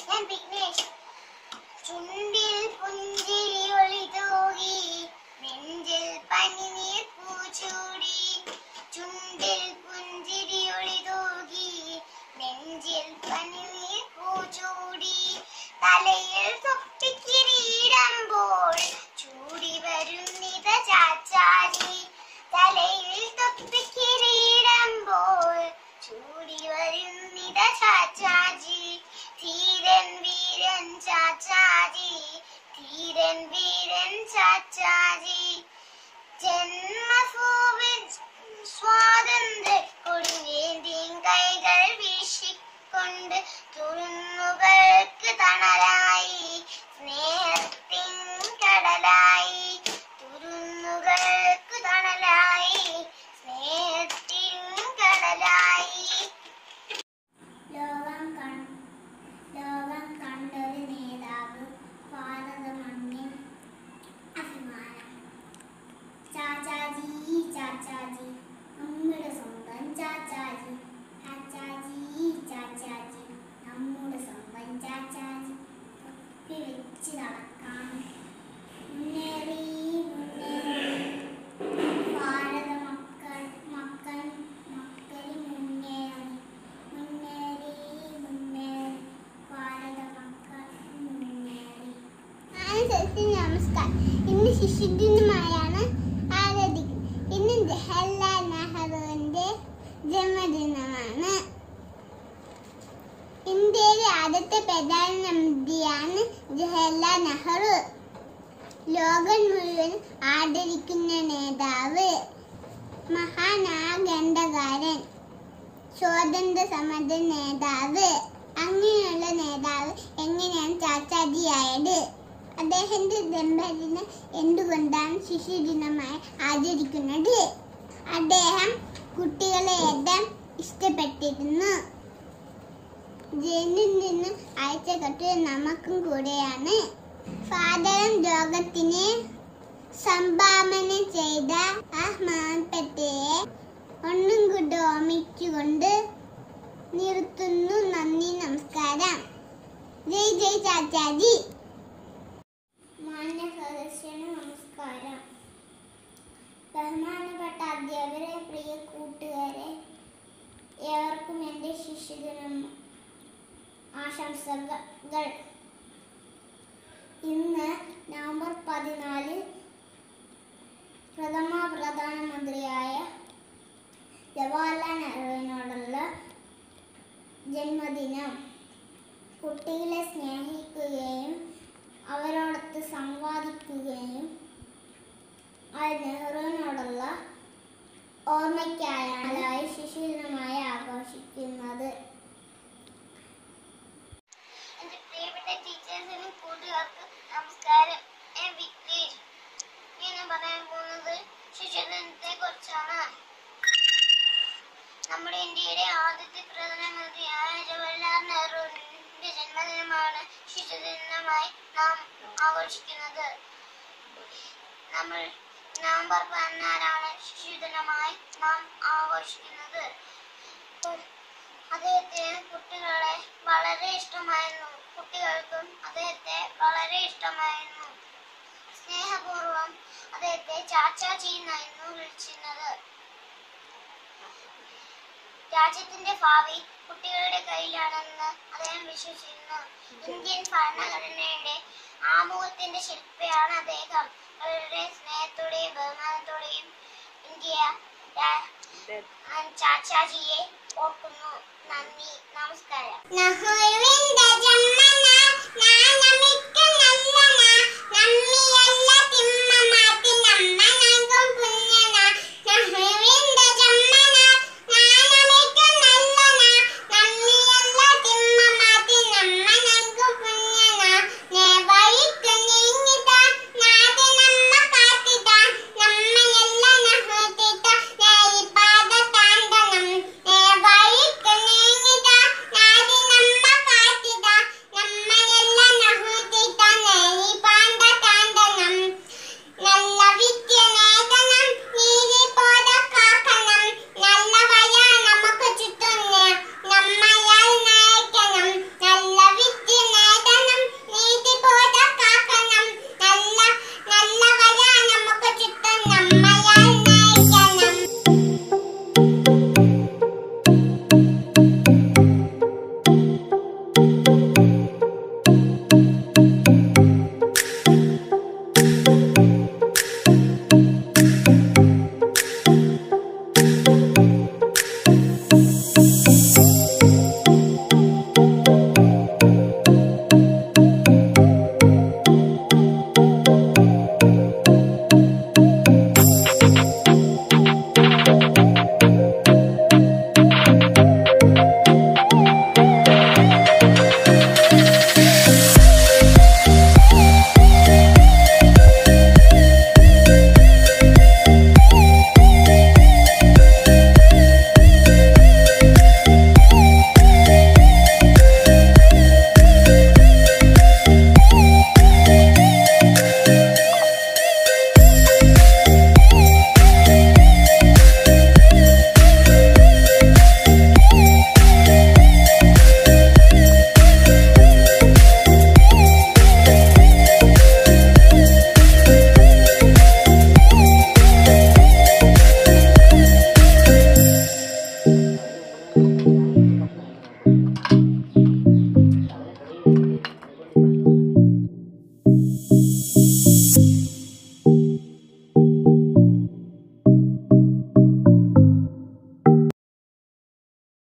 ഞാൻ വിഘ്നേഷ് ചുണ്ടിൽ പുഞ്ചിരി ഒളി തൂകി നെഞ്ചിൽ പനിനീർ പൂച്ചൂടി ചുണ്ടിൽ പുഞ്ചിരി ഒളി തൂകി നെഞ്ചിൽ പനിനീർ പൂച്ചൂടി തലയിൽ തൊപ്പിക്കിരീടുമ്പോൾ ചൂടി വരുന്നിത ചാച്ചാരി തലയിൽ തൊപ്പിക്കിരീടുമ്പോൾ ചൂടി വരുന്നിത ചാച്ചാജി ധീരൻ വീരൻ ചാച്ചാജി ധീരൻ വീരൻ ചാച്ചാജി ജന്മഭൂവിൻ സ്വാതന്ത്ര്യ കൊടിയേന്തിയും കൈകൾ വീശിക്കൊണ്ട് തുരുന്നുകൾക്ക് തണലായി സ്നേഹത്തിൻ കടലായി തുരുന്നുകൾക്ക് തണലായി സ്നേഹത്തിൻ കടലായി ലോകം കൺ ലോകം കണ്ടൊരു നേതാവ് ഭാരത മണ്ണിൻ അഭിമാനം ചാച്ചാജി ചാച്ചാജി നമ്മുടെ സ്വന്തം ചാച്ചാജി ചാച്ചാജി ചാച്ചാജി നമ്മുടെ സ്വന്തം ചാച്ചാജി തൊപ്പി വെച്ച് നടക്കാം മുന്നേറി മുന്നേറി ഭാരത മക്കൾ മക്കൾ മക്കൾ മുന്നേറി മുന്നേറി മുന്നേറി ഭാരത മക്കൾ മുന്നേറി നമസ്കാരം ഇന്ന് ശിശുദിനമായാണ് ആരാധിക്കുന്നത് ഇന്ന് ജവഹർലാൽ നെഹ്റുവിന്റെ ജന്മദിനമാണ് ഇന്ത്യയിലെ ആദ്യത്തെ പ്രധാനമന്ത്രിയാണ് ജവഹർലാൽ നെഹ്റു ലോകം മുഴുവൻ ആദരിക്കുന്ന നേതാവ് മഹാനായ ഗ്രന്ഥകാരൻ സ്വാതന്ത്ര്യ സമര നേതാവ് അങ്ങനെയുള്ള നേതാവ് എങ്ങനെയാണ് ചാച്ചാജിയായത് അദ്ദേഹത്തിന്റെ ജന്മദിനം എന്തുകൊണ്ടാണ് ശിശുദിനമായി ആചരിക്കുന്നത് അദ്ദേഹം കുട്ടികളെ എല്ലാം ഇഷ്ടപ്പെട്ടിരുന്നു ജയിലിൽ നിന്ന് അയച്ച കത്ത് നമുക്കും കൂടെയാണ് ഫാദറും ലോകത്തിന് സംഭാവന ചെയ്ത ആ മാൻപറ്റയെ ഒന്നും കൂടെ ഓർമ്മിച്ചുകൊണ്ട് നിർത്തുന്നു നന്ദി നമസ്കാരം ജയ് ജയ് ചാച്ചാജി മാന്യ സദസ്യന് നമസ്കാരം ബഹുമാനപ്പെട്ട അധ്യാപകരെ പ്രിയ കൂട്ടുകാരെ ഏവർക്കും എൻ്റെ ശിശുദിനം ആശംസകൾ ഇന്ന് നവംബർ പതിനാല് പ്രഥമ പ്രധാനമന്ത്രിയായ ജവഹർലാൽ നെഹ്റുവിനോടുള്ള ജന്മദിനം കുട്ടികളെ സ്നേഹിക്കുകയും അവരോടൊത്ത് സംവാദിക്കുകയും ആ നെഹ്റുവിനോടുള്ള ഓർമ്മയ്ക്കായി ശിശുദിനമായി ആഘോഷിക്കുന്നത് എന്റെ പ്രിയപ്പെട്ട ടീച്ചേഴ്സിനും കൂട്ടുകാർക്കും നമസ്കാരം ഞാൻ വിഘ്നേഷ് ഞാൻ പറയാൻ പോകുന്നത് ശിശുദിനത്തെ കുറിച്ചാണ് നമ്മുടെ ഇന്ത്യയുടെ ആദ്യത്തെ പ്രധാനമന്ത്രിയായ ജവഹർലാൽ നെഹ്റുവിന്റെ ജന്മദിനമാണ് ശിശുദിനമായി നാം ആഘോഷിക്കുന്നത് നമ്മൾ നവംബർ പതിനാലാണ് ശിശുദിനമായി നാം ആഘോഷിക്കുന്നത് അദ്ദേഹത്തിന് കുട്ടികളെ വളരെ ഇഷ്ടമായിരുന്നു കുട്ടികൾക്കും അദ്ദേഹത്തെ വളരെ ഇഷ്ടമായിരുന്നു സ്നേഹപൂർവം അദ്ദേഹത്തെ ചാച്ചാജി എന്നായിരുന്നു വിളിച്ചിരുന്നത് രാജ്യത്തിന്റെ ഭാവി കുട്ടികളുടെ കയ്യിലാണെന്ന് അദ്ദേഹം വിശ്വസിക്കുന്നു ഇന്ത്യൻ ഭരണഘടനയുടെ ആമുഖത്തിന്റെ ശില്പിയാണ് അദ്ദേഹം അവരുടെ സ്നേഹത്തോടെയും ബഹുമാനത്തോടെയും ഇന്ത്യ രാ- ആ, ചാച്ചാജിയെ ഓർക്കുന്നു നന്ദി നമസ്കാരം നെഹ്റുവിന്റെ ജന്മനാൾ നാളമിക്ക നല്ലനാൾ നമ്മി